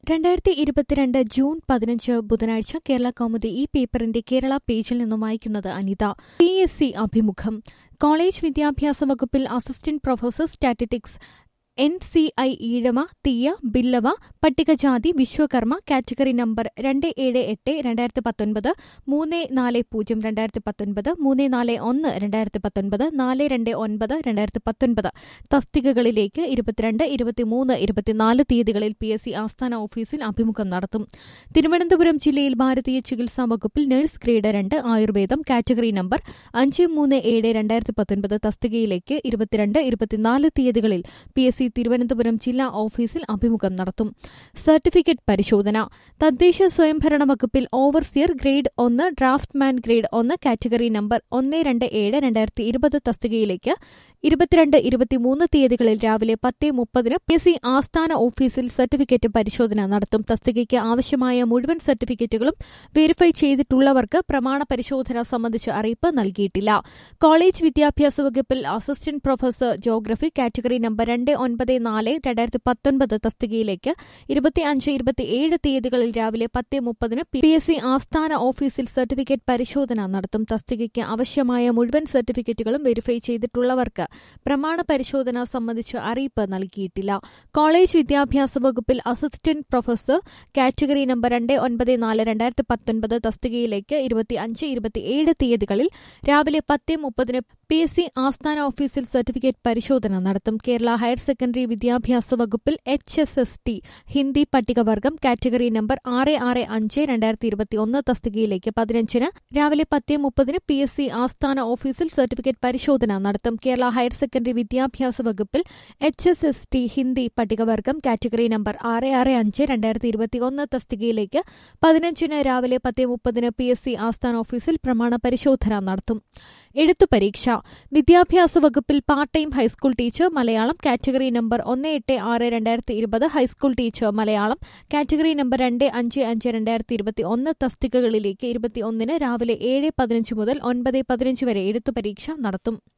രണ്ടായിരത്തി ഇരുപത്തിരണ്ട് ജൂൺ പതിനഞ്ച് ബുധനാഴ്ച കേരള കൗമുദി ഈ പേപ്പറിന്റെ കേരള പേജിൽ നിന്നും വായിക്കുന്നത് അനിത പി എസ് സി അഭിമുഖം കോളേജ് വിദ്യാഭ്യാസ വകുപ്പിൽ assistant professor statistics N C I Ezhava Thiyya Billava പട്ടികജാതി വിശ്വകർമ്മ കാറ്റഗറി നമ്പർ രണ്ട് ഏഴ് എട്ട് രണ്ടായിരത്തി പത്തൊൻപത് മൂന്ന് നാല് പൂജ്യം രണ്ടായിരത്തി പത്തൊൻപത് മൂന്ന് നാല് ഒന്ന് രണ്ടായിരത്തി പത്തൊൻപത് നാല് രണ്ട് ഒൻപത് രണ്ടായിരത്തി പത്തൊൻപത് തസ്തികകളിലേക്ക് ഇരുപത്തിരണ്ട് ഇരുപത്തിമൂന്ന് ഇരുപത്തിനാല് തീയതികളിൽ പി എസ് സി ആസ്ഥാന ഓഫീസിൽ അഭിമുഖം നടത്തും തിരുവനന്തപുരം ജില്ലയിൽ ഭാരതീയ ചികിത്സാ വകുപ്പിൽ നഴ്സ് ഗ്രേഡ് രണ്ട് ആയുർവേദം കാറ്റഗറി നമ്പർ അഞ്ച് മൂന്ന് ഏഴ് രണ്ടായിരത്തി പത്തൊൻപത് തസ്തികയിലേക്ക് ഇരുപത്തിരണ്ട് ഇരുപത്തിനാല് തീയതികളിൽ പി എസ് സി തിരുവനന്തപുരം ജില്ലാ ഓഫീസിൽ അഭിമുഖം നടത്തും സർട്ടിഫിക്കറ്റ് പരിശോധന തദ്ദേശ സ്വയംഭരണ വകുപ്പിൽ ഓവർസിയർ ഗ്രേഡ് ഒന്ന് ഡ്രാഫ്റ്റ്മാൻ ഗ്രേഡ് ഒന്ന് കാറ്റഗറി നമ്പർ ഒന്ന് രണ്ട് ഏഴ് രണ്ടായിരത്തി ഇരുപത് തസ്തികയിലേക്ക് ഇരുപത്തിരണ്ട് ഇരുപത്തിമൂന്ന് തീയതികളിൽ രാവിലെ പത്ത് മുപ്പതിന് പി എസ് സി ആസ്ഥാന ഓഫീസിൽ സർട്ടിഫിക്കറ്റ് പരിശോധന നടത്തും തസ്തികയ്ക്ക് ആവശ്യമായ മുഴുവൻ സർട്ടിഫിക്കറ്റുകളും വെരിഫൈ ചെയ്തിട്ടുള്ളവർക്ക് പ്രമാണ പരിശോധന സംബന്ധിച്ച് അറിയിപ്പ് നൽകിയിട്ടില്ല കോളേജ് വിദ്യാഭ്യാസ വകുപ്പിൽ assistant professor geography category number രണ്ട് ഒൻപത് നാല് രണ്ടായിരത്തി പത്തൊൻപത് തസ്തികയിലേക്ക് ഇരുപത്തിയഞ്ച് ഇരുപത്തിയേഴ് തീയതികളിൽ രാവിലെ പത്ത് മുപ്പതിന് പി എസ് സി ആസ്ഥാന ഓഫീസിൽ സർട്ടിഫിക്കറ്റ് പരിശോധന നടത്തും തസ്തികയ്ക്ക് ആവശ്യമായ മുഴുവൻ സർട്ടിഫിക്കറ്റുകളും വെരിഫൈ ചെയ്തിട്ടുള്ളവർക്ക് പ്രമാണ പരിശോധന സംബന്ധിച്ച് അറിയിപ്പ് നൽകിയിട്ടില്ല കോളേജ് വിദ്യാഭ്യാസ വകുപ്പിൽ അസിസ്റ്റന്റ് പ്രൊഫസർ കാറ്റഗറി നമ്പർ രണ്ട് ഒൻപത് നാല് രണ്ടായിരത്തി പത്തൊൻപത് തസ്തികയിലേക്ക് ഇരുപത്തിയഞ്ച് ഇരുപത്തിയേഴ് തീയതികളിൽ രാവിലെ പത്ത് മുപ്പതിന് പി എസ് സി ആസ്ഥാന ഓഫീസിൽ സർട്ടിഫിക്കറ്റ് പരിശോധന നടത്തും കേരള ഹയർ സെക്കൻഡറി വിദ്യാഭ്യാസ വകുപ്പിൽ H S S T Hindi പട്ടികവർഗം കാറ്റഗറി നമ്പർ ആറ് ആറ് അഞ്ച് രണ്ടായിരത്തി ഇരുപത്തിയൊന്ന് തസ്തികയിലേക്ക് പതിനഞ്ചിന് രാവിലെ പത്ത് മുപ്പതിന് പി എസ് സി ആസ്ഥാന ഓഫീസിൽ സർട്ടിഫിക്കറ്റ് പരിശോധന നടത്തും കേരള ഹയർ സെക്കൻഡറി വിദ്യാഭ്യാസ വകുപ്പിൽ H S S T Hindi പട്ടികവർഗം കാറ്റഗറി നമ്പർ ആറ് ആറ് അഞ്ച് രണ്ടായിരത്തി ഇരുപത്തിയൊന്ന് തസ്തികയിലേക്ക് പതിനഞ്ചിന് രാവിലെ പത്ത് മുപ്പതിന് പി എസ് സി ആസ്ഥാന ഓഫീസിൽ പ്രമാണ പരിശോധന നടത്തും എഴുത്തു പരീക്ഷ വിദ്യാഭ്യാസ വകുപ്പിൽ part time high school teacher Malayalam category number ഒന്ന് എട്ട് ആറ് രണ്ടായിരത്തി ഇരുപത് high school teacher Malayalam category number രണ്ട് അഞ്ച് അഞ്ച് രണ്ടായിരത്തി ഇരുപത്തി ഒന്ന് തസ്തികകളിലേക്ക് ഇരുപത്തിയൊന്നിന് രാവിലെ ഏഴ് പതിനഞ്ച് മുതൽ ഒൻപത് പതിനഞ്ച് വരെ എഴുത്തു പരീക്ഷ നടത്തും